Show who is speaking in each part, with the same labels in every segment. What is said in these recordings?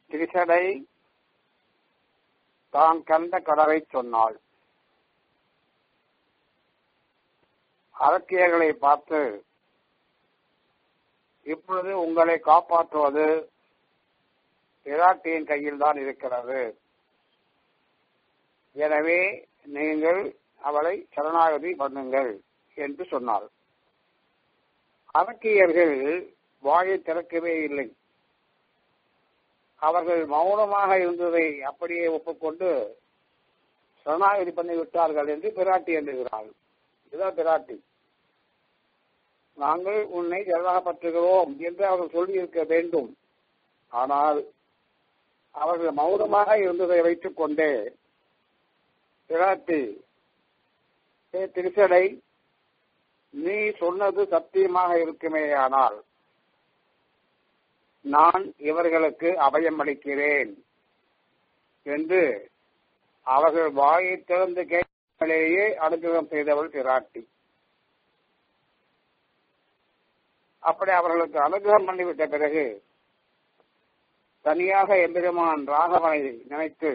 Speaker 1: திரிசடை தான் கண்ட கடலை சொன்னாள் அரக்கியர்களை பார்த்து இப்பொழுது உங்களை காப்பாற்றுவது பிராட்டியின் கையில் தான் இருக்கிறது எனவே நீங்கள் அவளை சரணாகதி பண்ணுங்கள் என்று சொன்னார் அரக்கியர்கள் வாயை திறக்கவே இல்லை அவர்கள் மௌனமாக இருந்ததை அப்படியே ஒப்புக்கொண்டு சரணாகதி பண்ணி விட்டார்கள் என்று பிராட்டி எண்ணுகிறாள் இதுதான் பிராட்டி நாங்கள் உன்னை ஜனதாகப்பற்றுகிறோம் என்று அவர்கள் சொல்லியிருக்க வேண்டும் ஆனால் அவர்கள் மௌனமாக இருந்ததை வைத்துக் கொண்டே பிராட்டி திருச்சடை நீ சொன்னது சத்தியமாக இருக்குமேயானால் நான் இவர்களுக்கு அபயம் அளிக்கிறேன் என்று அவர்கள் வாயை திறந்து கேட்கலேயே அனுகிரகம் செய்தவள் பிராட்டி அப்படி அவர்களுக்கு அனுகிரகம் பண்ணிவிட்ட பிறகு தனியாக எம்பெருமான் ராகவனை நினைத்து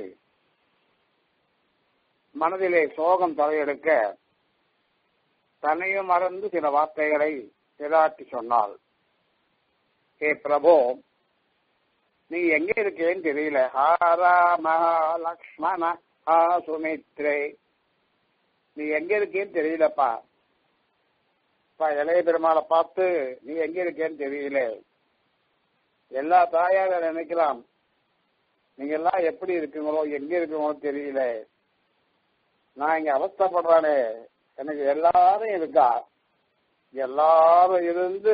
Speaker 1: மனதிலே சோகம் தலையெடுக்க தன்னையும் மறந்து சில வார்த்தைகளை பிராட்டி சொன்னாள் ஏ பிரபோ நீ எங்க இருக்கேன்னு தெரியல ஹாராம லக்ஷ்மண ஹா சுமித்ரே நீ எங்க இருக்கேன்னு தெரியலப்பா இளைய பெருமாளை பார்த்து நீ எங்க இருக்கேன்னு தெரியல எல்லா தாயாக நினைக்கலாம் நீங்க எல்லாம் எப்படி இருக்குங்களோ எங்க இருக்குங்களோ தெரியல நான் இங்க அவஸ்தப்படுறானே எனக்கு எல்லாரும் இருக்கா எல்லாரும் இருந்து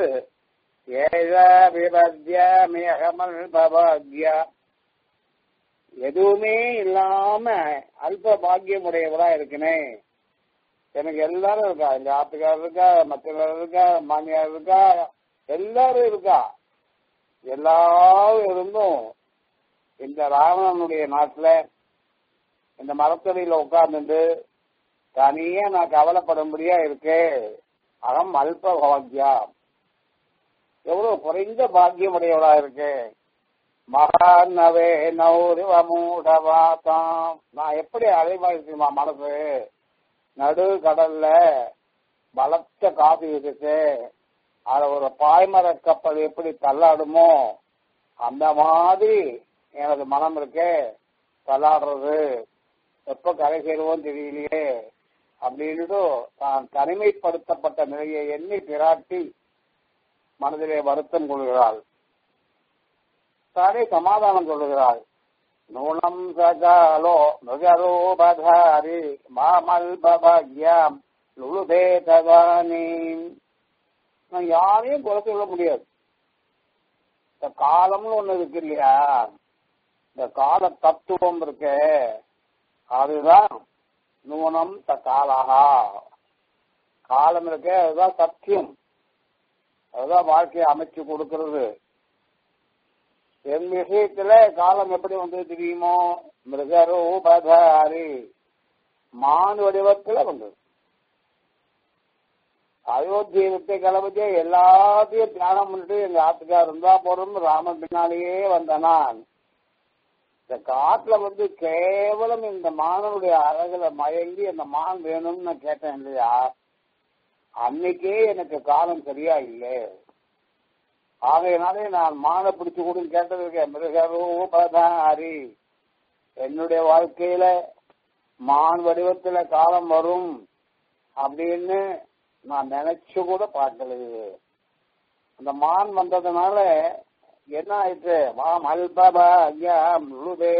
Speaker 1: எதுவுமே இல்லாம அல்ப பாக்கியம் உடையவரா இருக்குனே எனக்கு எல்லாரும் இருக்கா எங்க ஆத்துக்காரர் இருக்கா மற்றவர் இருக்கா மாமியார் இருக்கா எல்லாரும் இருக்கா எல்லாரும் இருந்தும் இந்த ராவணனுடைய நாட்டுல இந்த மரத்தடியில உட்கார்ந்துட்டு தனியா நான் கவலைப்படும்படியா இருக்கே அகம் அல்ப பாக்கியா எவ்வளவு குறைந்த பாக்கியம் உடையவளா இருக்கு மகாநவே நௌரிவ மூடவாதாம் நான் எப்படி அலைவா இருக்குமா மனசு நடு கடல்ல பலத்த காஃபி இருக்கு அதுல ஒரு பாய்மர கப்பல் எப்படி தள்ளாடுமோ அந்த மாதிரி எனது மனம் இருக்கே தள்ளாடுறது எப்ப கரை சேருவோம் தெரியலையே அப்படின்ட்டு தான் தனிமைப்படுத்தப்பட்ட நிலையை எண்ணி பிராட்டி மனதிலே வருத்தம் கொள்கிறாள் தானே சமாதானம் சொல்லுகிறாள் நூனம் சகாலோ மிருகரூபதாரி மாமல்பபாக்யாம் லுழுதே ததானி நான் யாரையும் குறை சொல்ல முடியாது இந்த காலம்னு ஒண்ணு இருக்கு இல்லையா இந்த கால தத்துவம் இருக்கு அதுதான் நூனம் த காலகா காலம் இருக்கு அதுதான் சத்தியம் அதுதான் வாழ்க்கையை அமைச்சு கொடுக்கிறது என் விஷயத்துல காலம் எப்படி வந்து தெரியுமோ மிருகரூபதாரி மான் வடிவத்துல வந்தது அயோத்தியை விட்டு கிளம்பிட்டு எல்லாத்தையும் தியானம் பண்ணிட்டு எங்க ஆத்துக்கார் இருந்தா போறோம் ராமன் பின்னாலேயே வந்தனான் இந்த காட்டுல வந்து கேவலம் இந்த மானனுடைய அழகுல மயங்கி அந்த மான் வேணும்னு நான் கேட்டேன் இல்லையா அன்னைக்கே எனக்கு காலம் சரியா இல்லை ஆகையினாலே நான் மானை பிடிச்சு கொடுன்னு கேட்டதுக்கு மிருகரூபதாரி என்னுடைய வாழ்க்கையில மான் வடிவத்துல காலம் வரும் அப்படின்னு நான் நினைச்சு கூட பார்க்கலையே அந்த மான் வந்ததுனால என்ன ஆயிற்று மாம் அல்பபாகியம்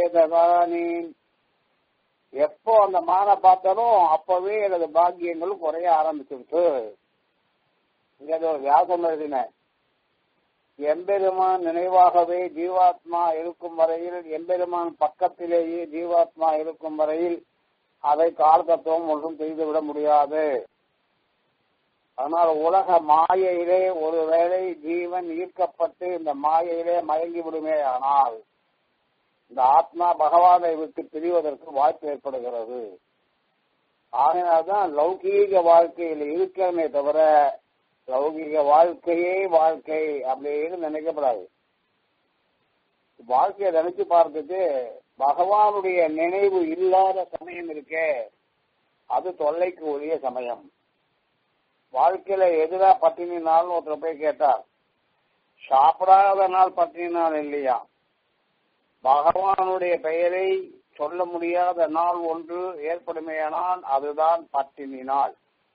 Speaker 1: எப்போ அந்த மானை பார்த்தாலும் அப்பவே எனது பாக்கியங்கள் குறைய ஆரம்பிச்சிருச்சு இங்க ஏதோ வியாசம் எழுதினேன் எம்பெருமான் நினைவாகவே ஜீவாத்மா இருக்கும் வரையில் எம்பெருமான் பக்கத்திலேயே ஜீவாத்மா இருக்கும் வரையில் அதை கால் தத்துவம் ஒன்றும் செய்துவிட முடியாது ஆனால் உலக மாயையிலே ஒருவேளை ஜீவன் ஈர்க்கப்பட்டு இந்த மாயையிலே மயங்கி விடுமே ஆனால் இந்த ஆத்மா பகவானை விட்டு பிரிவதற்கு வாய்ப்பு ஏற்படுகிறது ஆகையினால்தான் லௌகீக வாழ்க்கையில் இருக்கமே தவிர லௌகிக வாழ்க்கையே வாழ்க்கை அப்படின்னு நினைக்கப்படாது வாழ்க்கையை நினைச்சு பார்த்துட்டு பகவானுடைய நினைவு இல்லாத சமயம் இருக்கே அது தொல்லைக்கு உரிய சமயம் வாழ்க்கையில எதிரா பட்டினி நாள்னு ஒருத்தர் போய் கேட்டார் சாப்பிடாத நாள் பட்டினி நாள் இல்லையா பகவானுடைய பெயரை சொல்ல முடியாத நாள் ஒன்று ஏற்படுமேயானால் அதுதான் பட்டினி நாள்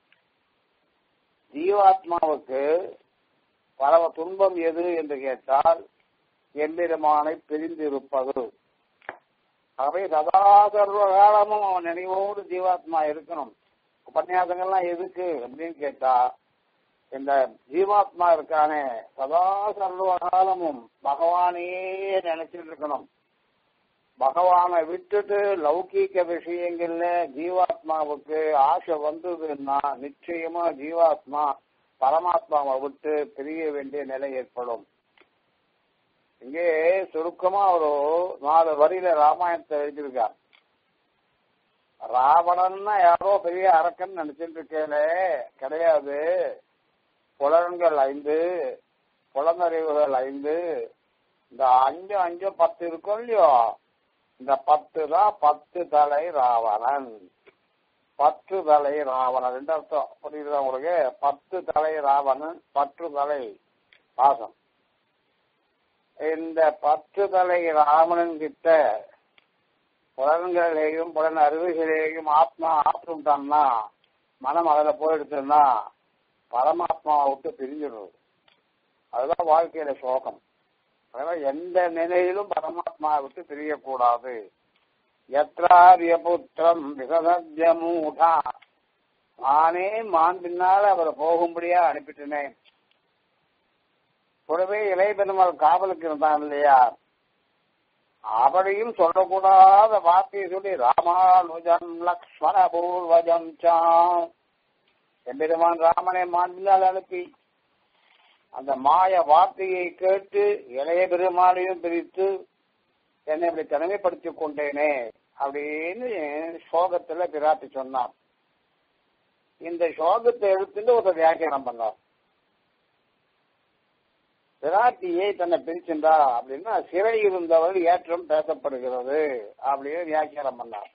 Speaker 1: ஜீவாத்மாவுக்கு பரவ துன்பம் எது என்று கேட்டால் எம்பெருமானை பிரிந்திருப்பது ஆகவே சதா சர்வ காலமும் அவன் நினைவோடு ஜீவாத்மா இருக்கணும் உபன்யாசங்கள்லாம் எதுக்கு அப்படின்னு கேட்டா இந்த ஜீவாத்மா இருக்கானே சதா சர்வ காலமும் பகவானையே நினைச்சிட்டு இருக்கணும் பகவானை விட்டுட்டு லௌகீக விஷயங்கள்ல ஜீவாத்மாவுக்கு ஆசை வந்ததுன்னா நிச்சயமா ஜீவாத்மா பரமாத்மாவை விட்டு பிரிய வேண்டிய நிலை ஏற்படும் இங்கே சுருக்கமா ஒரு நாலு வரியில ராமாயணத்தை எழுதியிருக்கார் ராவணன்னா யாரோ பெரிய அரக்கன் நினைச்சிட்டு இருக்கேல கிடையாது புலன்கள் ஐந்து புலனறிவுகள் ஐந்து இந்த அஞ்சு அஞ்சு பத்து இருக்கும் இல்லையோ இந்த பத்து தான் பத்து தலை ராவணன் பத்து தலை ராவணன் ரெண்டு அர்த்தம் புரியுதா உங்களுக்கு பத்து தலை ராவணன் பத்து தலை பாசம் இந்த பத்து தலை ராவணன் கிட்ட புலன்களையும் புலன் அறிவுகளையும் ஆத்மா ஆற்றுட்டான்னா மனம் அதில் போயிடுச்சுன்னா பரமாத்மாவை விட்டு பிரிஞ்சிடுறது அதுதான் வாழ்க்கையில சோகம் அதனால எந்த நிலையிலும் பரமாத்மாவை விட்டு பிரியக்கூடாது எத்ராரிய புத்திரம் விசதஜ மூடா நானே மான் பின்னால அவரை போகும்படியா அனுப்பிட்டேனேன் கூடவே இளைய பெருமாள் காவலுக்கு இருந்தான் இல்லையா அவரையும் சொல்லக்கூடாத வார்த்தையை சொல்லி ராமானுஜம் லக்ஷ்மண பூர்வஜம் சாம் எம்பெருமான் ராமனை மாண்டினால் அனுப்பி அந்த மாய வார்த்தையை கேட்டு இளைய பெருமாளையும் பிரித்து என்னை இப்படி தனிமைப்படுத்திக் கொண்டேனே அப்படின்னு சோகத்துல பிராட்டி சொன்னார் இந்த சோகத்தை எடுத்துட்டு ஒரு வியாக்கியானம் பண்ணார் பிராட்டியை தன்னை பிரிச்சின்றா அப்படின்னா சிறை இருந்தவள் ஏற்றம் பேசப்படுகிறது அப்படின்னு வியாக்கியானம் பண்ணார்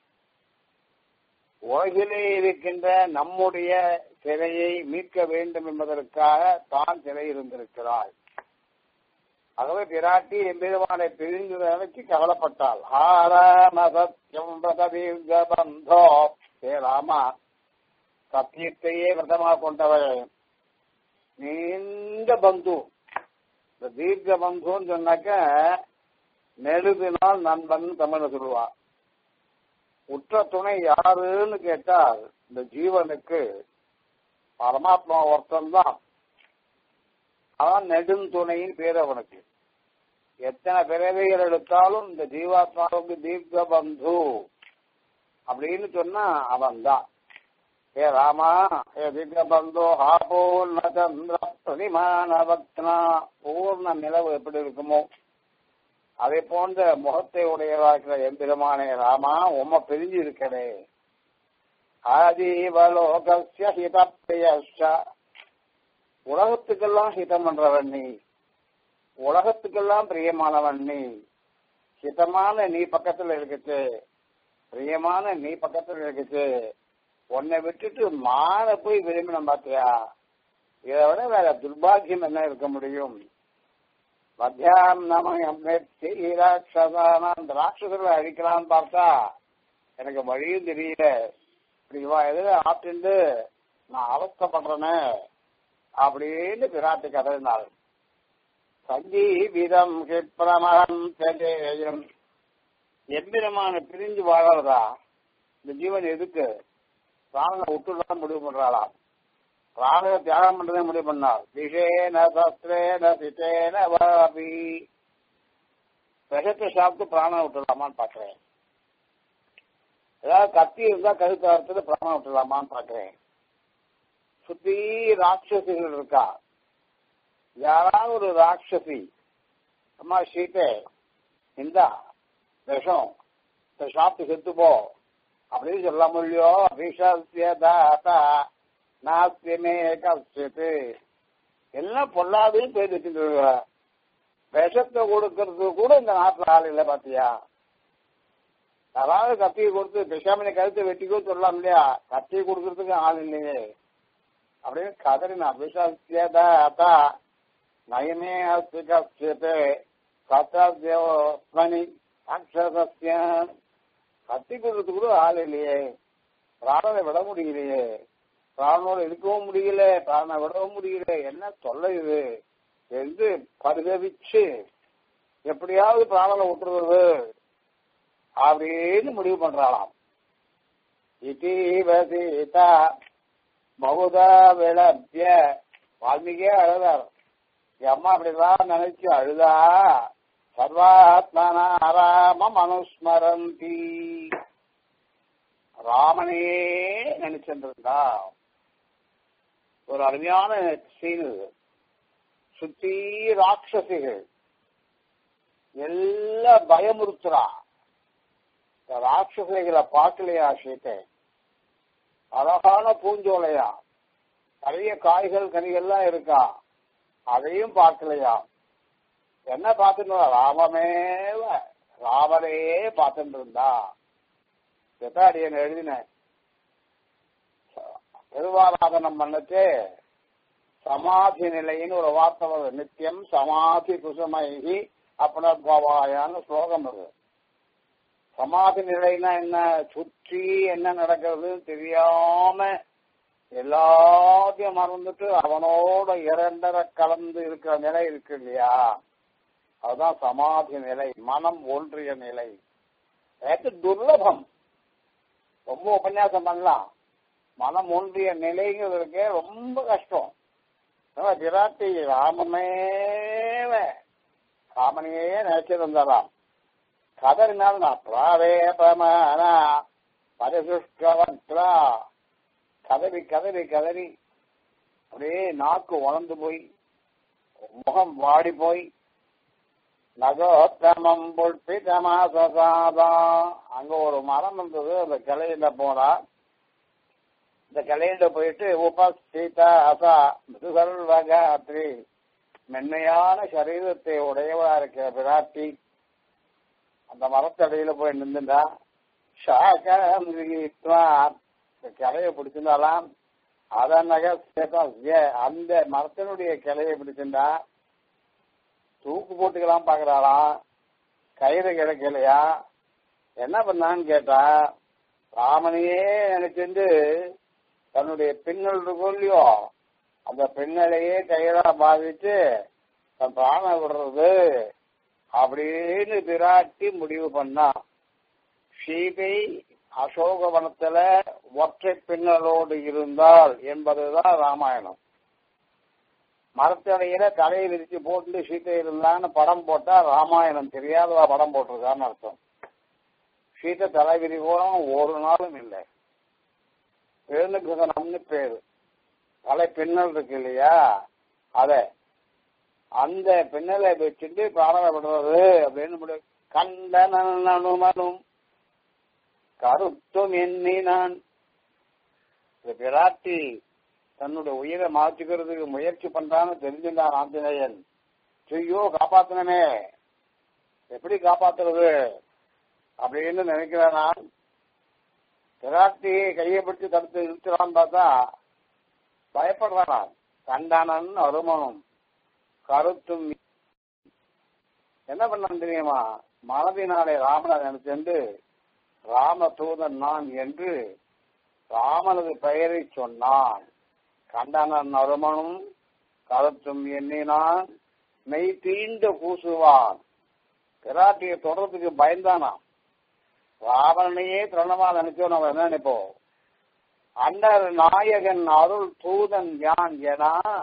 Speaker 1: உலகிலே இருக்கின்ற நம்முடைய சிறையை மீட்க வேண்டும் என்பதற்காக தான் சிறை இருந்திருக்கிறாள் ஆகவே பிராட்டி எம்பெருமானை பிரிந்து நினைச்சு கவலைப்பட்டாள் ஆராமசத்யம் பந்தோ ஏ ராமா சத்தியத்தையே விரதமாக கொண்டவள் நீண்ட பந்து இந்த தீர்க்க பந்துன்னு சொன்னாக்க நெடுதினால் நண்பன் தமிழ் சொல்லுவா உற்ற துணை யாருன்னு கேட்டால் இந்த ஜீவனுக்கு பரமாத்மா ஒருத்தன் தான் அவன் நெடுந்துணையின் பேர் அவனுக்கு எத்தனை பிறவைகள் எடுத்தாலும் இந்த ஜீவாத்மாவுக்கு தீர்க்க பந்து அப்படின்னு சொன்னா அவன் தான் ஏ ராமா ஏ தீர்க்க பந்து ஹா பூர்ண சந்திர பிரதிமான பக்னா பூர்ண நிலவு எப்படி இருக்குமோ அதை போன்ற முகத்தை உடையவாக்கிற எம்பெருமானே ராமா உம்ம பிரிஞ்சு இருக்கனே ஆதீவலோகசிய ஹிதப்பிரியஷ உலகத்துக்கெல்லாம் ஹிதம் பண்றவன் நீ உலகத்துக்கெல்லாம் பிரியமானவன் நீ ஹிதமான நீ பக்கத்துல இருக்குச்சு பிரியமான நீ பக்கத்துல இருக்குச்சு உன்னை விட்டுட்டு மான போய் விரும்பின பாத்தியா இதை விட வேற துர்பாகியம் என்ன இருக்க முடியும் மத்தியாம் நமயம் ராட்சசான அந்த ராட்சசர்களை அழிக்கலாம்னு பார்த்தா எனக்கு வழியும் தெரியல இப்படி இவா எதிர ஆப்டிண்டு நான் அவஸ்தப்படுறேனே அப்படின்னு பிராட்டி கதறினாள் சஞ்சீவிதம் கிப்ரமகம் தெஜேயம் எம்பிரமான பிரிஞ்சு வாழறதா இந்த ஜீவன் எதுக்கு பிராணனை விட்டுதான் முடிவு பண்றாளாம் பிராணனை தியாகம் பண்றதே முடிவு பண்ணார் விஷேன சஸ்திரேன சித்தேன வாபி விஷத்தை சாப்பிட்டு பிராணனை விட்டுடலாமான்னு பாக்குறேன் ஏதாவது கத்தி இருந்தா கழுத்து அறுத்தது பிராணம் விட்டுலாமான்னு பாக்குறேன் சுத்தி ராட்சசிகள் இருக்கா யாராவது ஒரு ராட்சசி அம்மா சீட்டே இந்தா விஷம் இதை சாப்பிட்டு செத்து போ அப்படின்னு சொல்ல முடியோ விஷஸ்ய தாத்தா நாஸ்தியமே கஷ்டத்து எல்லாம் பொல்லாதையும் பேர் வச்சுட்டு விஷத்தை கொடுக்கறதுக்கு கூட இந்த நாட்டுல ஆள் இல்லை பாத்தியா யாராவது கத்தியை கொடுத்து பிசாமினை கழுத்தை வெட்டிக்கோ சொல்லலாம் இல்லையா கத்தியை கொடுக்கறதுக்கு ஆள் இல்லையே அப்படின்னு கதறினா விஷயதா நயமே அஸ்தி கஷ்யத்தே கத்தாத்யோஸ்மனி அக்ஷரஸ்ய கத்தி கொடுக்கறதுக்கு கூட ஆள் இல்லையே பிராணனை விட முடியலையே பிராணனோட இருக்கவும் முடியல பிராணனை விடவும் முடியல என்ன தொல்லை இது என்று பரிதவிச்சு எப்படியாவது பிராணனை விட்டுறது அப்படின்னு முடிவு பண்றாளாம் இதீவ சீதா பகுதா விளப்பிய வால்மீகியே அழுதார் என் அம்மா அப்படிதான் நினைச்சு அழுதா சர்வாத்மனா ராமம் அனுஸ்மரந்தி ராமனையே நினைச்சிருந்தா ஒரு அருமையான சீன் இது சுத்தி ராட்சசிகள் எல்லாம் பயமுறுத்துறா இந்த ராட்சசிகளை பார்க்கலையா சீத்தை அழகான பூஞ்சோலையா நிறைய காய்கள் கனிகள்லாம் இருக்கா அதையும் பார்க்கலையா என்ன பார்த்துட்டு ராமமேவ ராமரையே பார்த்துட்டு இருந்தா எத்தாடியன் எழுதினேன் திருவாராதனம் பண்ணச்சு சமாதி நிலைன்னு ஒரு வார்த்தை வருது நித்தியம் சமாதி குசுமைகி அப்புனர்பவாயான்னு ஸ்லோகம் அது சமாதி நிலைன்னா என்ன சுற்றி என்ன நடக்கிறதுன்னு தெரியாம எல்லாத்தையும் மறந்துட்டு அவனோட இரண்டரை கலந்து இருக்கிற நிலை இருக்கு இல்லையா அதுதான் சமாதி நிலை மனம் ஒன்றிய நிலை எனக்கு துர்லபம் ரொம்ப உபன்யாசம் பண்ணலாம் மனம் ஒன்றிய நிலைங்கிறதுக்கு ரொம்ப கஷ்டம் விராட்டி ராமமேவ ராமனையே நினைச்சிருந்தலாம் கதறினால் நான் பிராவே பிரமாணா பரிசுஷ்கவத்ரா கதறி கதறி கதறி அப்படியே நாக்கு உணர்ந்து போய் முகம் வாடி போய் நகோத்தமம் புல்பிதமாசசாதா அங்க ஒரு மரம் இருந்தது அந்த கிளையில போனா இந்த கிளையில போயிட்டு உபஸ்திதா அசா மிருகல்வகாத்ரி மென்மையான சரீரத்தை உடையவா இருக்கிற பிராட்டி அந்த மரத்தடியில போய் நின்றுண்டா ஷாகம் கிளைய பிடிச்சிருந்தாலாம் அதன் அந்த மரத்தினுடைய கிளைய பிடிச்சிருந்தா தூக்கு போட்டுக்கலாம் பாக்குறாளாம் கயிறு கிடைக்கலையா என்ன பண்ணான்னு கேட்டா ராமனையே நினைச்சிருந்து தன்னுடைய பின்னல் இருக்கும் இல்லையோ அந்த பின்னலையே கயிறா பாதிச்சு தன் பிராண விடுறது அப்படின்னு பிராட்டி முடிவு பண்ணா சீதை அசோகவனத்துல ஒற்றை பின்னலோடு இருந்தால் என்பதுதான் ராமாயணம் மரத்தடையில தலையை விரிச்சு போட்டு சீத்தை இருந்தான்னு படம் போட்டா ராமாயணம் தெரியாதவா படம் போட்டிருக்கான்னு அர்த்தம் சீத்தை தலை விரிகோணம் ஒரு நாளும் இல்லை எழுந்துகிருதனம்னு பேரு தலை பின்னல் இருக்கு இல்லையா அத அந்த பின்னலை வச்சுட்டு பிராணனை விடுறது அப்படின்னு கண்டனன் அனுமனும் கருத்தும் எண்ணினான் பிராட்டி தன்னுடைய உயிரை மாற்றிக்கிறதுக்கு முயற்சி பண்றான்னு தெரிஞ்சிருந்தான் ஆஞ்சநேயன் ஐயோ காப்பாத்தனமே எப்படி காப்பாத்துறது அப்படின்னு நினைக்கிறேன் நான் பிராட்டி கையை பிடிச்சு தடுத்து இழுத்துறான்னு பார்த்தா பயப்படுறானா கண்டானன் அருமனும் கருத்தும் என்ன பண்ணான் தெரியுமா மனதினாலே ராமனை நினைச்சென்று ராம தூதன் நான் என்று ராமனது பெயரை சொன்னான் கண்டனன் அருமனும் கருத்தும் எண்ணினான் மெய் தீண்டு பூசுவான் பிராட்டியை தொடர்றதுக்கு பயந்தானாம் ராவணனையே திரணமா நினைச்சோம் நம்ம என்ன நினைப்போம் அண்டர் நாயகன் அருள் தூதன் யான் என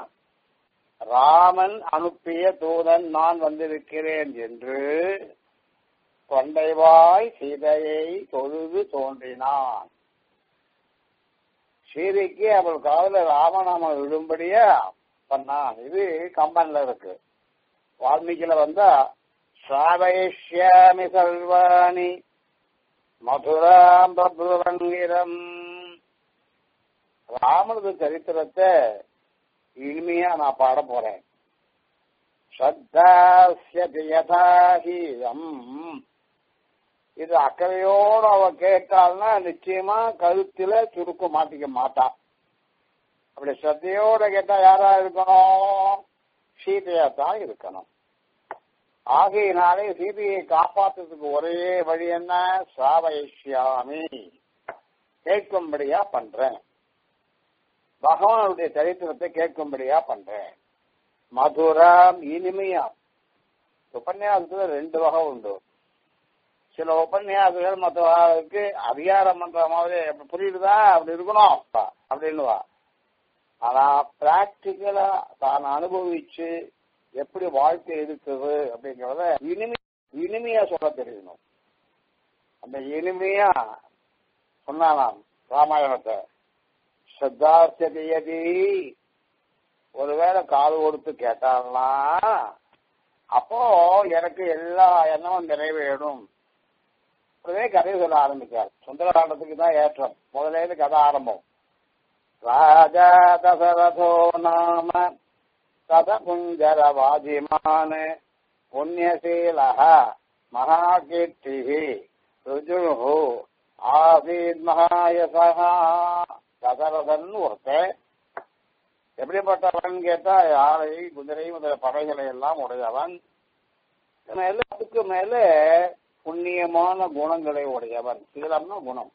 Speaker 1: ராமன் அனுப்பிய தூதன் நான் வந்திருக்கிறேன் என்று தொண்டைவாய் சீதையை தொழுது தோன்றினான் சீதைக்கு அவள் காதல ராமநாமம் விடும்படியா பண்ணான் இது கம்பன்ல இருக்கு வால்மீகில வந்தா சாவைஷ்யாமி சர்வாணி மதுராம் பப்ருவங்கிரம் ராமனது சரித்திரத்தை இனிமையா நான் பாட போறேன் ஸ்ரத்தாஸ்யதி யதாஹீயம் இது அக்கறையோடு அவ கேட்டாள்னா நிச்சயமா கழுத்துல சுருக்க மாட்டிக்க மாட்டா அப்படி ஸ்ரத்தையோட கேட்டா யாரா இருக்கணும் சீதையா தான் இருக்கணும் ஆகையினாலே சீதையை காப்பாத்துறதுக்கு ஒரே வழி என்ன சாவயிஷ்யாமி கேட்கும்படியா பண்றேன் பகவானுடைய சரித்திரத்தை கேட்கும்படியா பண்றேன் மதுரம் இனிமையா உபன்யாசத்துல ரெண்டு வகை உண்டு சில உபன்யாசங்கள் மற்றவர்களுக்கு அதிகாரம் பண்ற மாதிரி அப்படி புரியுதா அப்படி இருக்கணும் அப்படின்னுவா ஆனா பிராக்டிக்கலா தான் அனுபவிச்சு எப்படி வாழ்க்கை இருக்குது அப்படிங்கறத இனிமை இனிமையா சொல்ல தெரியணும் அந்த இனிமையா சொன்னாலாம் ராமாயணத்தை ஸ்ரத்தாசதி ஒருவேளை காது கொடுத்து கேட்டாங்கன்னா அப்போ எனக்கு எல்லா எண்ணமும் நிறைவேறும் உடனே கதையை சொல்ல ஆரம்பிச்சார் சுந்தரகாண்டத்துக்கு தான் ஏற்றம் முதலேருந்து கதை ஆரம்பம் ராஜா தசரதோ நாம ததகுஞ்சரவாதிமான் புண்ணியசீலः மகாகீர்த்திः ருஜுः ஆசீத் மகாயசகா தசரதன் ஒருத்தன் எப்படிப்பட்டவன் கேட்டா யாரை குதிரை முதல படைகளை எல்லாம் உடையவன் மேல அதுக்கு மேல புண்ணியமான குணங்களை உடையவன் சீலம்னா குணம்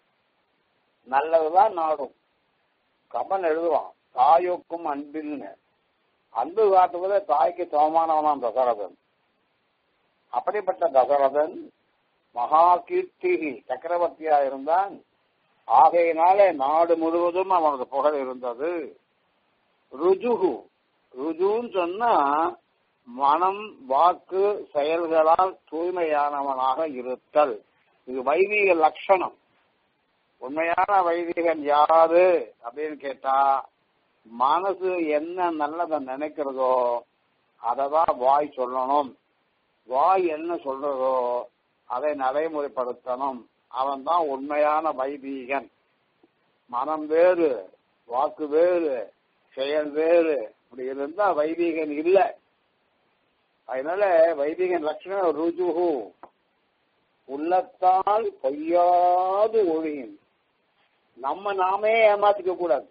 Speaker 1: நல்லதுதான் நாடும் கமன் எழுதுவான் தாயோக்கும் அன்பில்னு அன்பு காட்டுவதே தாய்க்கு சமமானவனாம் தசரதன் அப்படிப்பட்ட தசரதன் மகா கீர்த்தி சக்கரவர்த்தியா இருந்தான் ஆகையினாலே நாடு முழுவதும் அவனது புகழ் இருந்தது ருஜுகு ருஜுன்னு சொன்னா மனம் வாக்கு செயல்களால் தூய்மையானவனாக இருத்தல் இது வைதிக லட்சணம் உண்மையான வைதிகன் யாரு அப்படின்னு கேட்டா மனசு என்ன நல்லதை நினைக்கிறதோ அததான் வாய் சொல்லணும் வாய் என்ன சொல்றதோ அதை நடைமுறைப்படுத்தணும் அவன் தான் உண்மையான வைதீகன் மனம் வேறு வாக்கு வேறு செயல் வேறு இப்படி இருந்தா வைதீகன் இல்லை அதனால வைதிகன் லட்சணம் ருஜுகு உள்ளத்தால் பொய்யாது ஒழியும் நம்ம நாமே ஏமாத்திக்க கூடாது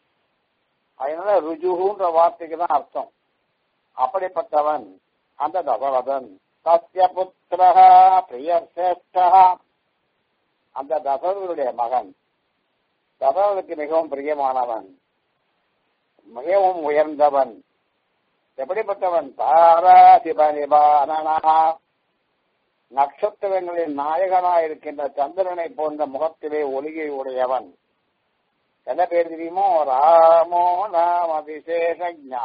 Speaker 1: அதனால ருஜுகுன்ற வார்த்தைக்கு தான் அர்த்தம் அப்படிப்பட்டவன் அந்த தசரதன் சத்ய புத்திர பிரிய சேஷ்டா அந்த தசரதனுடைய மகன் தசரதுக்கு மிகவும் பிரியமானவன் மிகவும் உயர்ந்தவன் எப்படிப்பட்டவன் தாராதிபனிபானனா நட்சத்திரங்களின் நாயகனாய் இருக்கின்ற சந்திரனை போன்ற முகத்திலே ஒளியை உடையவன் என்ன பேர் தெரியுமோ ராமோ நாம விசேஷஜா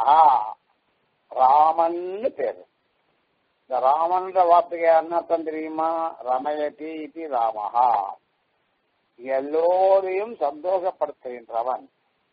Speaker 1: ராமன் பேரு இந்த ராமன்ற வார்த்தைக்கு அர்த்தம் தெரியுமா ரமயதி இது ராமஹா எல்லோரையும் சந்தோஷப்படுத்துகின்றவன்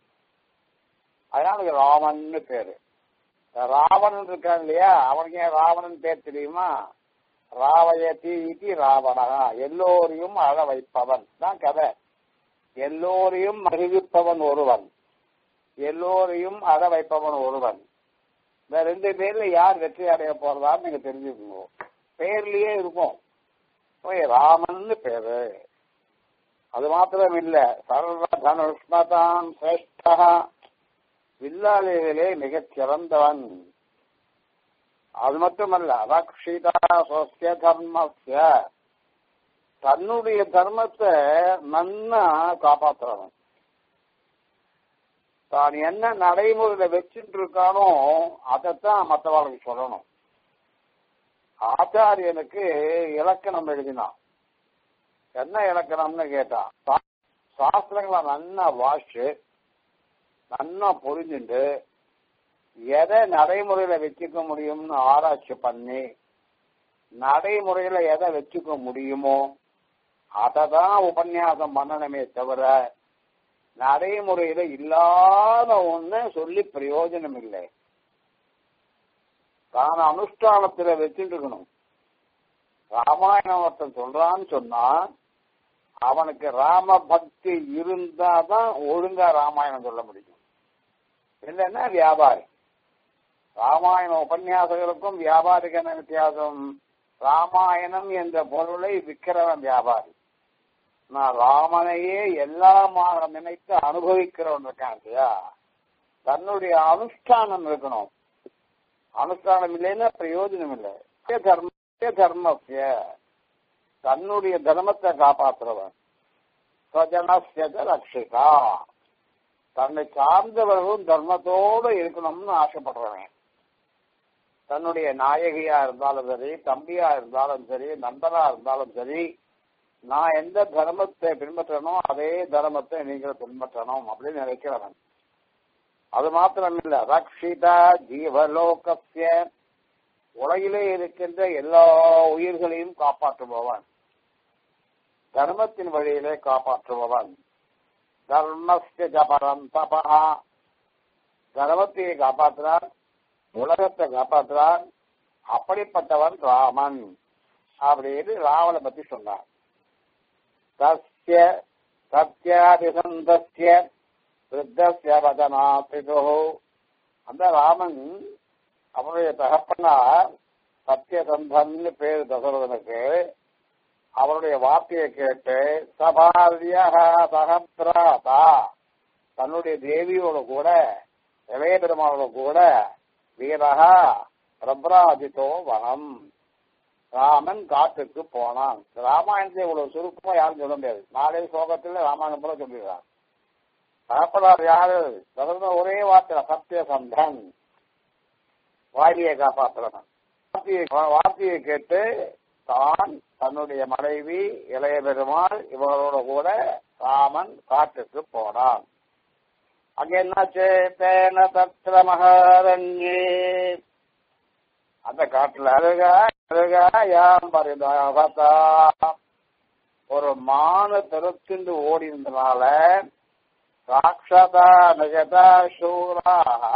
Speaker 1: அதனால ராமன் பேரு ராவணன் இருக்கான் இல்லையா அவனுக்கு ஏன் ராவணன் பேர் தெரியுமா ராவயதி இது ராவணா எல்லோரையும் அழ வைப்பவன் தான் கதை எல்லோரையும் மகிழ்விப்பவன் ஒருவன் எல்லோரையும் அழ வைப்பவன் ஒருவன் இந்த ரெண்டு பேர்ல யார் வெற்றி அடைய போறதான்னு நீங்க தெரிஞ்சுக்கணும் பேர்லயே இருக்கும் போய் ராமன் பேரு அது மாத்திரம் இல்ல சர்வ தனுஷ்மதான் சிரேஷ்டா வில்லாளிகளே மிகச் சிறந்தவன் அது மட்டுமல்ல ரக்ஷிதா சொஸ்ய தர்மஸ்ய தன்னுடைய தர்மத்தை நன்னா காப்பாற்றுறவன் தான் என்ன நடைமுறையில வச்சுட்டு இருக்கானோ அதைத்தான் மற்றவாளுக்கு சொல்லணும் ஆச்சாரியனுக்கு இலக்கணம் எழுதினான் என்ன இலக்கணம்னு கேட்டான் சாஸ்திரங்களை நன்னா வாஷு நன்னா புரிஞ்சுட்டு எதை நடைமுறையில வச்சுக்க முடியும்னு ஆராய்ச்சி பண்ணி நடைமுறையில எதை வச்சுக்க முடியுமோ அதை தான் உபன்யாசம் பண்ணணுமே தவிர நடைமுறையில இல்லாத ஒண்ணு சொல்லி பிரயோஜனம் இல்லை தான் அனுஷ்டானத்துல வச்சுட்டு இருக்கணும் ராமாயணம் ஒருத்தன் சொல்றான்னு சொன்னா அவனுக்கு ராம பக்தி இருந்தாதான் ஒழுங்கா ராமாயணம் சொல்ல முடியும் இல்லைன்னா வியாபாரி ராமாயண உபன்யாசகருக்கும் வியாபாரிக்கு என்ன வித்தியாசம் ராமாயணம் என்ற பொருளை விற்கிறவன் வியாபாரி நான் ராமனையே எல்லாமாக நினைத்து அனுபவிக்கிறவன் இருக்கான் இல்லையா தன்னுடைய அனுஷ்டானம் இருக்கணும் அனுஷ்டானம் இல்லைன்னா பிரயோஜனம் இல்லை தர்ம தர்மத்திய தன்னுடைய தர்மத்தை காப்பாற்றுறவன் ஸ்வஜனஸ்ய ரட்சிகா தன்னை சார்ந்தவர்களும் தர்மத்தோடு இருக்கணும்னு ஆசைப்படுறவன் தன்னுடைய நாயகியா இருந்தாலும் சரி தம்பியா இருந்தாலும் சரி நண்பனா இருந்தாலும் சரி நான் எந்த தர்மத்தை பின்பற்றணும் அதே தர்மத்தை நீங்கள் பின்பற்றணும் அப்படின்னு நினைக்கிறவன் அது மாத்திரம் இல்ல ரக்ஷிதா ஜீவலோகசிய உலகிலே இருக்கின்ற எல்லா உயிர்களையும் காப்பாற்றுபவன் தர்மத்தின் வழியிலே காப்பாற்றுபவன் தர்மஸ்ய ஜபரம் தபா தர்மத்தை காப்பாற்றுறான் உலகத்தை காப்பாற்றுறான் அப்படிப்பட்டவன் ராமன் அப்படின்னு ராவனை பத்தி சொன்னார் தஸ்ய சத்யாதிசந்தஸ்ய விருத்தஸ்ய வதனாசிதோ அந்த ராமன் அவனுடைய தகப்பனார் சத்யசந்தன்னு பேர் தசரதனுக்கு அவருடைய வார்த்தையை கேட்டு சபாரிய சகபிராதா தன்னுடைய தேவியோட கூட இளைய பெருமாளோட கூட வீரகா பிரபராஜிதோ வனம் ராமன் காட்டுக்கு போனான் ராமாயணத்தை இவ்வளவு சுருக்கமா யாரும் சொல்ல முடியாது நாளை ஸ்லோகத்தில் ராமாயணம் போல சொல்லிடுறான் தகப்பனார் யாரு தொடர்ந்து ஒரே வார்த்தை சத்தியசந்தன் வாரியை காப்பாற்றுறவன் வார்த்தையை வார்த்தையை கேட்டு தான் தன்னுடைய மனைவி இளைய பெருமாள் இவர்களோட கூட ராமன் காட்டுக்கு போனான் அங்க என்னாச்சு தேன தத்திர மகாரண்யே அந்த காட்டுல அருகா அருகா யாம் பரிதாபத்தா ஒரு மானு தெருத்துண்டு ஓடி இருந்தனால ராட்சதா நகதா சூரா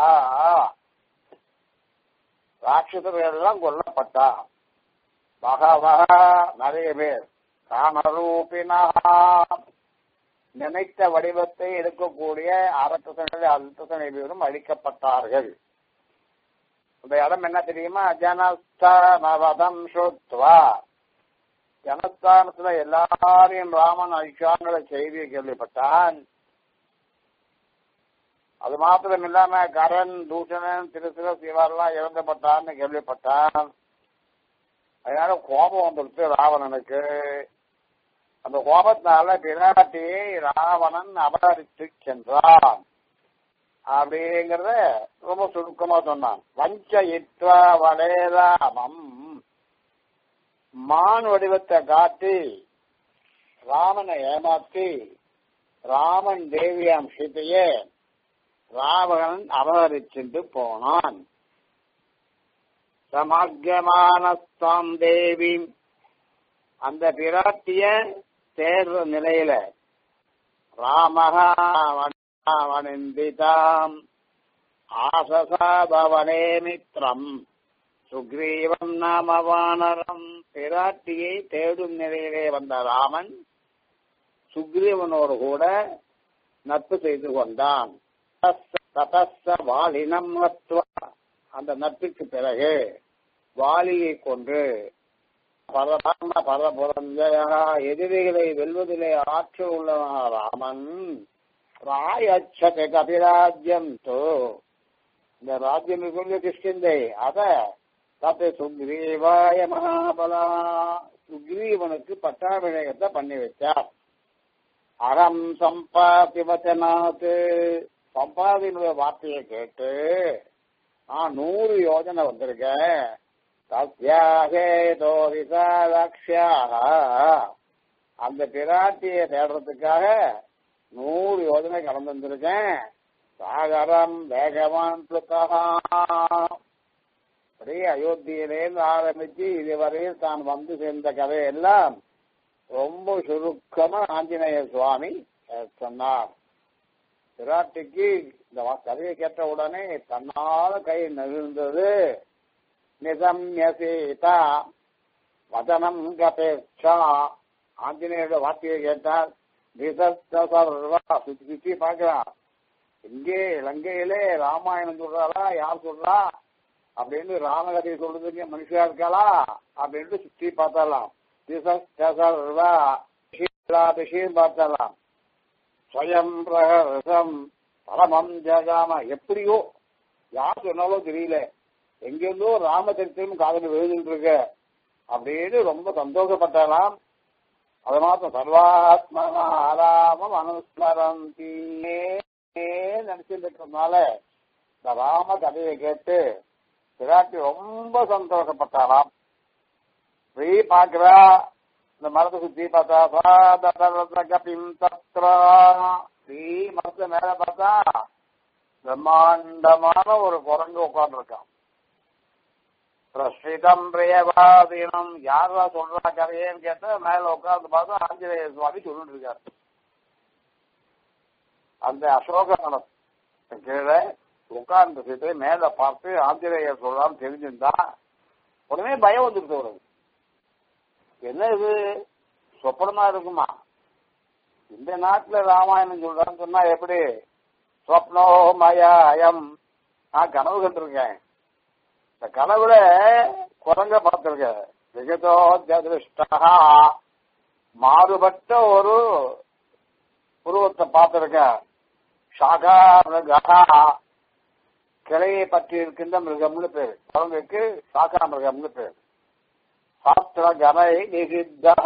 Speaker 1: ராட்சதர்கள் எல்லாம் கொல்லப்பட்டா பகவகா நிறைய பேர் காணரூபினா நினைத்த வடிவத்தை எடுக்கக்கூடிய அரசனை அல்பசனை பேரும் அழிக்கப்பட்டார்கள் இந்த இடம் என்ன தெரியுமா ஜனஸ்தானவதம் சுத்வா ஜனஸ்தானத்துல எல்லாரையும் ராமன் அழிச்சாங்கிற செய்தியை கேள்விப்பட்டான் அது மாத்திரம் இல்லாம கரண் தூஷணன் திருசிர சிவாரெல்லாம் இறந்தப்பட்டான்னு கேள்விப்பட்டான் அதனால கோபம் வந்துடுச்சு ராவணனுக்கு அந்த கோபத்தினால பிராட்டியை ராவணன் அபகரித்து சென்றான் அப்படிங்கறத ரொம்ப சுருக்கமா சொன்னான் வஞ்ச இத்வா வலேராமம் மான் வடிவத்தை காட்டி ராமனை ஏமாற்றி ராமன் தேவியாம் சீதையே ராவணன் அபகரிச்சுட்டு போனான் சமாக்கியமானஸ்தாம் தேவி அந்த பிராட்டிய தேர்வு நிலையில ராமகாவனிந்திதாம் ஆசசாபவனே மித்ரம் சுக்ரீவம் நாம வானரம் பிராட்டியை தேடும் நிலையிலே வந்த ராமன் சுக்ரீவனோடு கூட நட்பு செய்து கொண்டான் ததஸ்ஸ வாலினம் நத்வா அந்த நட்புக்கு பிறகு வாலியை கொன்று பரபர்ண பரபுரஞ்சயா எதிரிகளை வெல்வதிலே ஆற்றல் உள்ளவனான ராமன் ராயச்சத கபிராஜ்யம் தோ இந்த ராஜ்யம் கொண்டு கிருஷ்ணந்தை அத தத்தை சுக்ரீவாய மகாபலா சுக்ரீவனுக்கு பட்டாபிஷேகத்தை பண்ணி வச்சார் அகம் சம்பாதி வச்சனாத்து சம்பாதியினுடைய வார்த்தையை கேட்டு நான் நூறு யோஜனை வந்திருக்கேன் தஸ்யாகேதோ விசாலாட்சியாக அந்த பிராட்டியை தேடுறதுக்காக நூறு யோஜனை கடந்து வந்திருக்கேன் சாகரம் வேகவான் அப்படியே அயோத்தியிலேருந்து ஆரம்பிச்சு இதுவரையில் தான் வந்து சேர்ந்த கதையெல்லாம் ரொம்ப சுருக்கமா ஆஞ்சநேய சுவாமி சொன்னார் பிராட்டிக்கு இந்த கதையை கேட்ட உடனே தன்னால கை நெகிழ்ந்தது நிசம்ய சீதா வதனம் கபேட்சா ஆஞ்சநேயோட வார்த்தையை கேட்டார் சர்வா சுத்தி சுத்தி பார்க்கலாம் இங்கே இலங்கையிலே ராமாயணம் சொல்றாரா யார் சொல்றா அப்படின்னு ராமகதையை சொல்றதுக்கு மனுஷா இருக்காளா அப்படின்ட்டு சுத்தி பார்த்தாலாம் விஷயம் பார்த்தாலாம் ஸ்வயம் பிரகரசம் பரமம் ஜகாம எப்படியோ யார் சொன்னாலும் தெரியல எங்கிருந்தோ ராமச்சரித்திரம் காதல் எழுதிட்டு இருக்க அப்படின்னு ரொம்ப சந்தோஷப்பட்டாலாம் அது மாத்திரம் சர்வாத்மனாராமம் அனுஸ்மரந்தியே நினைச்சிட்டு இருக்கிறதுனால இந்த ராம கதையை கேட்டு பிராட்டி ரொம்ப சந்தோஷப்பட்டாராம் ஸ்ரீ பாக்குறா இந்த மரத்தை சுத்தி பார்த்தா கபிம் தத்ரா ஸ்ரீ மரத்து மேல பார்த்தா பிரம்மாண்டமான ஒரு குரங்கு உட்கார்ந்துருக்கான் பிரசிதம் பிரியவாதீனம் யாரா சொல்றா கதையேன்னு கேட்டா மேல உட்கார்ந்து பார்த்தா ஆஞ்சநேய சுவாமி சொல்லிட்டு இருக்காரு அந்த அசோக மரம் கீழே உட்கார்ந்து மேல பார்த்து ஆஞ்சநேயர் சொல்றான்னு தெரிஞ்சிருந்தா உடனே பயம் வந்துருச்சு அவருக்கு என்ன இது சொப்பனமா இருக்குமா இந்த நாட்டுல ராமாயணம் சொல்றான்னு சொன்னா எப்படி சொப்னோ மயம் நான் கனவு கண்டிருக்கேன் இந்த கனவுல குரங்க பார்த்திருக்கேன் விகதோ திருஷ்டா மாறுபட்ட ஒரு உருவத்தை பார்த்திருக்கேன் ஷாகா மிருகா கிளையை பற்றி இருக்கின்ற மிருகம்னு பேர் குரங்குக்கு சாக்கா மிருகம்னு பேர் சாஸ்திர கனை நிசித்தா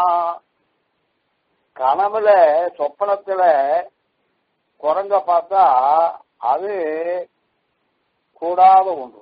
Speaker 1: கனவுல சொப்பனத்துல குரங்க பார்த்தா அது கூடாத ஒன்று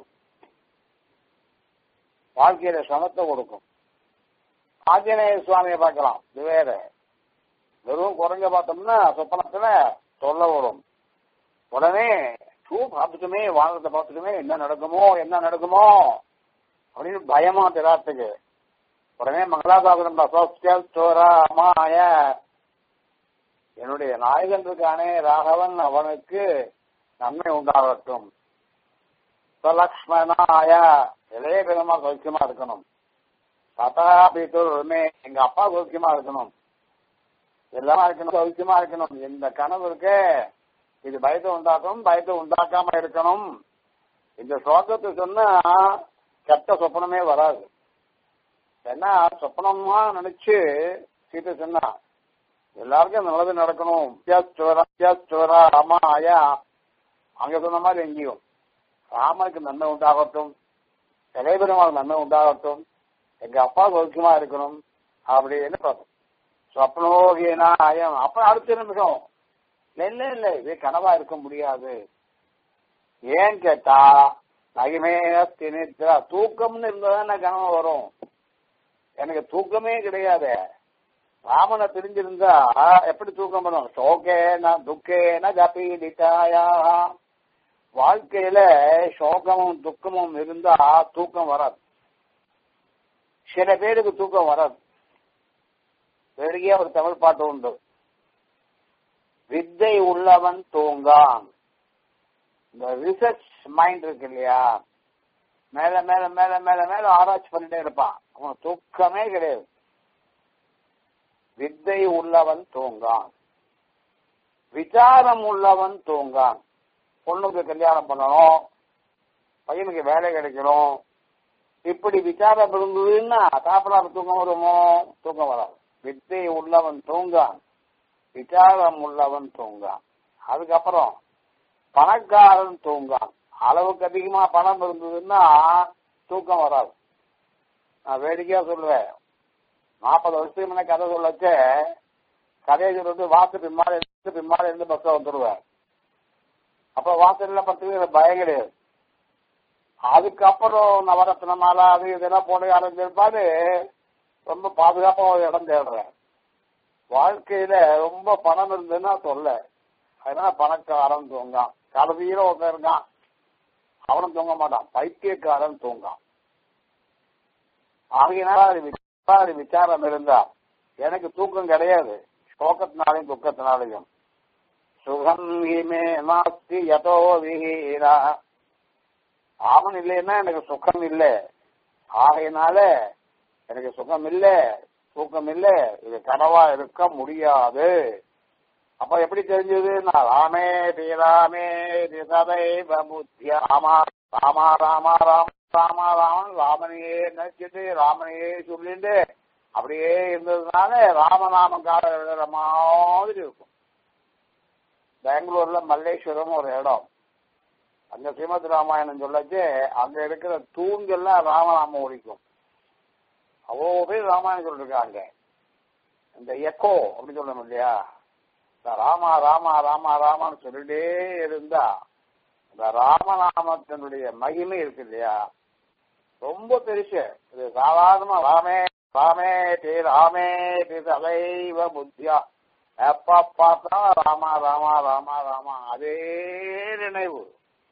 Speaker 1: வாழ்க்கையில சமத்தை கொடுக்கும் ஆஞ்சநேய சுவாமியை பார்க்கலாம் இது வேற வெறும் குரங்க பார்த்தோம்னா சொப்பனத்துல சொல்ல வரும் உடனே ஷூ பார்த்துட்டுமே வானத்தை பார்த்துட்டுமே என்ன நடக்குமோ என்ன நடக்குமோ அப்படின்னு பயமா திராத்துக்கு உடனே மங்களாசாசனம் மாய என்னுடைய நாயகன் இருக்கானே ராகவன் அவனுக்கு நன்மை உண்டாகட்டும் லக்ஷ்மணாய இளைய பெருமா சௌக்கியமா இருக்கணும் ததா பிதுர்மே எங்க அப்பா சௌக்கியமா இருக்கணும் எல்லாமே இருக்கணும் சௌக்கியமா இருக்கணும் இந்த கனவு இருக்கே இது பயத்தை உண்டாக்கும் பயத்தை உண்டாக்காம இருக்கணும் இந்த ஸ்லோகத்தை சொன்னா கெட்ட சொப்பனமே வராது ஏன்னா சொப்பனமா நினைச்சு சீத்தை சொன்னா எல்லாருக்கும் நல்லது நடக்கணும் ராமா ஆயா அங்க சொன்ன மாதிரி எங்கேயும் ராமனுக்கு நன்மை உண்டாகட்டும் இளையபெருமாள் நன்மை உண்டாகட்டும் எங்க அப்பா சௌக்கியமா இருக்கணும் அப்படின்னு பார்த்தோம் சொப்னோகினா ஆயம் அப்ப அடுத்த நிமிஷம் இல்ல இல்ல இது கனவா இருக்க முடியாது ஏன் கேட்டா நகிமே திணித்ரா தூக்கம்னு இருந்தா கனவு வரும் எனக்கு தூக்கமே கிடையாது ராமனை தெரிஞ்சிருந்தா எப்படி தூக்கம் வரும் சோகேன துக்கேன கபீடிதாயா வாழ்க்கையில சோகமும் துக்கமும் இருந்தா தூக்கம் வராது சில பேருக்கு தூக்கம் வராது பெரிய ஒரு தமிழ் பாட்டு உண்டு வித்தை உள்ளவன் தூங்கான் இந்த ரிசர்ச் மைண்ட் இருக்கு இல்லையா மேல மேல மேல மேல மேல ஆராய்ச்சி பண்ணிட்டே இருப்பான் அவன் தூக்கமே கிடையாது வித்தை உள்ளவன் தூங்கான் விசாரம் உள்ளவன் தூங்கான் பொண்ணுக்கு கல்யாணம் பண்ணணும் பையனுக்கு வேலை கிடைக்கணும் இப்படி விசாரம் இருந்ததுன்னா சாப்பிடாம தூக்கம் வருமோ தூக்கம் வராது வித்தை உள்ளவன் தூங்கான் விசாரம் உள்ளவன் தூங்கான் அதுக்கப்புறம் பணக்காரன் தூங்கான் அளவுக்கு அதிகமா பணம் இருந்ததுன்னா தூக்கம் வராது நான் வேடிக்கையா சொல்லுவேன் நாற்பது வருஷத்துக்கு முன்ன கதை சொல்லச்ச கதையை சொல்லிட்டு வாசு பின்மாரி இருந்து பின்மாரி இருந்து பஸ்ல வந்துடுவேன் அப்ப வாசல்ல பத்து பயம் கிடையாது அதுக்கப்புறம் நவரத்ன மாலா அது இதெல்லாம் போட்டு ஆரம்பிச்சிருப்பாரு ரொம்ப பாதுகாப்பா ஒரு இடம் தேடுறேன் வாழ்க்கையில ரொம்ப பணம் இருந்ததுன்னா சொல்ல அதனால பணக்காரன் தூங்கான் கலவீர ஒருத்தன் இருக்கான் அவனும் தூங்க மாட்டான் பைத்தியக்காரன் தூங்கான் ஆகையினால அது அது விசாரம் இருந்தா எனக்கு தூக்கம் கிடையாது சோகத்தினாலையும் துக்கத்தினாலையும் சுகம் இமே நாஸ்தி யதோ விஹீரா அவன் இல்லைன்னா எனக்கு சுகம் இல்லை ஆகையினால எனக்கு சுகம் இல்லை தூக்கம் இல்லை இது கனவா இருக்க முடியாது அப்ப எப்படி தெரிஞ்சது ராமே ஸ்ரீராமே சதைவ புத்தியாமா ராமா ராமா ராம ராமா ராமன் ராமனையே நினைச்சிட்டு ராமனையே சொல்லிட்டு அப்படியே இருந்ததுனால ராமநாமம் கால எழுதுற மாதிரி இருக்கும் பெங்களூர்ல மல்லேஸ்வரம் ஒரு இடம் அங்க ஸ்ரீமத் ராமாயணம் சொல்லச்சு அங்க இருக்கிற தூண்கள்லாம் ராமநாமம் ஒழிக்கும் அவ்வளோ பேர் ராமாயணம் சொல்லிருக்காங்க இந்த எக்கோ அப்படின்னு சொல்லணும் இல்லையா இந்த ராமா ராமா ராமா ராமான்னு சொல்லிட்டே இருந்தா இந்த ராமநாமத்தினுடைய மகிமை இருக்கு இல்லையா ரொம்ப பெருசு இது சாதாரணமா ராமே ராமே தே ராமே தே தலைவ புத்தியா எப்ப பார்த்தா ராமா ராமா ராமா ராமா அதே நினைவு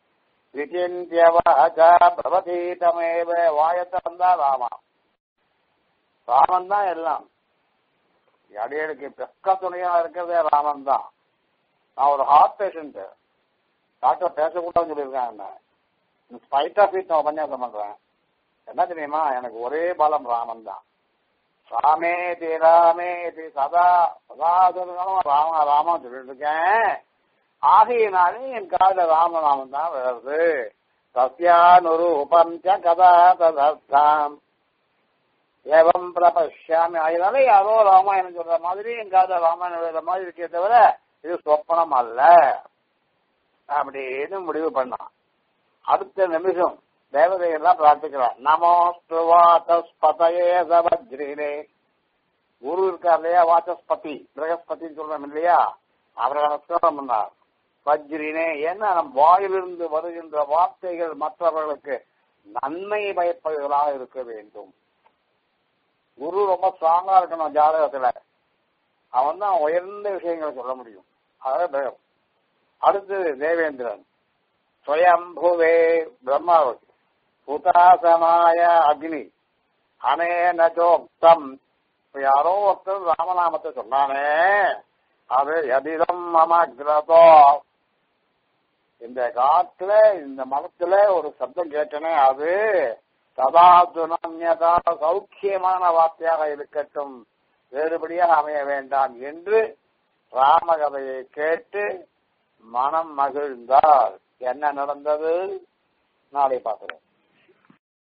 Speaker 1: பிரபதீதமேவ வாயத்தந்தா ராமா ராமன் தான் எல்லாம் அடியனுக்கு பெக்க துணையா இருக்கிறதே ராமன் தான் நான் ஒரு ஹார்ட் பேஷண்ட் டாக்டர் பேசக்கூடாதுன்னு சொல்லியிருக்காங்க ஸ்பைட் ஆஃப் இட் நான் உபன்யாசம் பண்றேன் என்ன தெரியுமா எனக்கு ஒரே பலம் ராமன் தான் ராமே தி ராமே தி சதா சதா சொல்லுங்களும் ராம ராமா சொல்லிட்டு இருக்கேன் ஆகையினாலே என் கால ராமநாமம் தான் வருது சத்யானுரூபம் ச கதா ததர்த்தாம் ஏவம் பிரபஷ்யாமி அதனால யாரோ ராமாயணம் சொல்ற மாதிரி என் கால ராமாயணம் எழுதுற மாதிரி இருக்கே தவிர இது சொப்பனம் அல்ல அப்படின்னு முடிவு பண்ணான் அடுத்த நிமிஷம் தேவதையெல்லாம் பிரார்த்திக்கிறார் நமோஸ்து வாசஸ்பதயே சவஜ்ரீனே குரு இருக்கார் இல்லையா வாசஸ்பதி பிரகஸ்பதின்னு சொல்றோம் இல்லையா அவரை நமஸ்காரம் பண்ணார் வஜ்ரினே ஏன்னா நம் வாயிலிருந்து வருகின்ற வார்த்தைகள் மற்றவர்களுக்கு நன்மை பயப்பவர்களாக இருக்க வேண்டும் குரு ரொம்ப ஸ்ட்ராங்கா இருக்கணும் ஜாதகத்துல அவன் தான் உயர்ந்த விஷயங்களை சொல்ல முடியும் அதாவது அடுத்தது தேவேந்திரன் ஸ்வயம்புவே பிரம்மாவுக்கு புதாசனாய அக்னி அனேன சோக்தம் இப்ப யாரோ ஒருத்தர் ராமநாமத்தை சொன்னானே அது எதிரம் மமக்ரதோ இந்த காட்டுல இந்த மரத்துல ஒரு சப்தம் கேட்டனே அது சதா துணன்யதா சௌக்கியமான வார்த்தையாக இருக்கட்டும் வேறுபடியாக அமைய வேண்டாம் என்று ராமகதையை கேட்டு மனம் மகிழ்ந்தார் என்ன நடந்தது நாளை பார்க்கிறோம்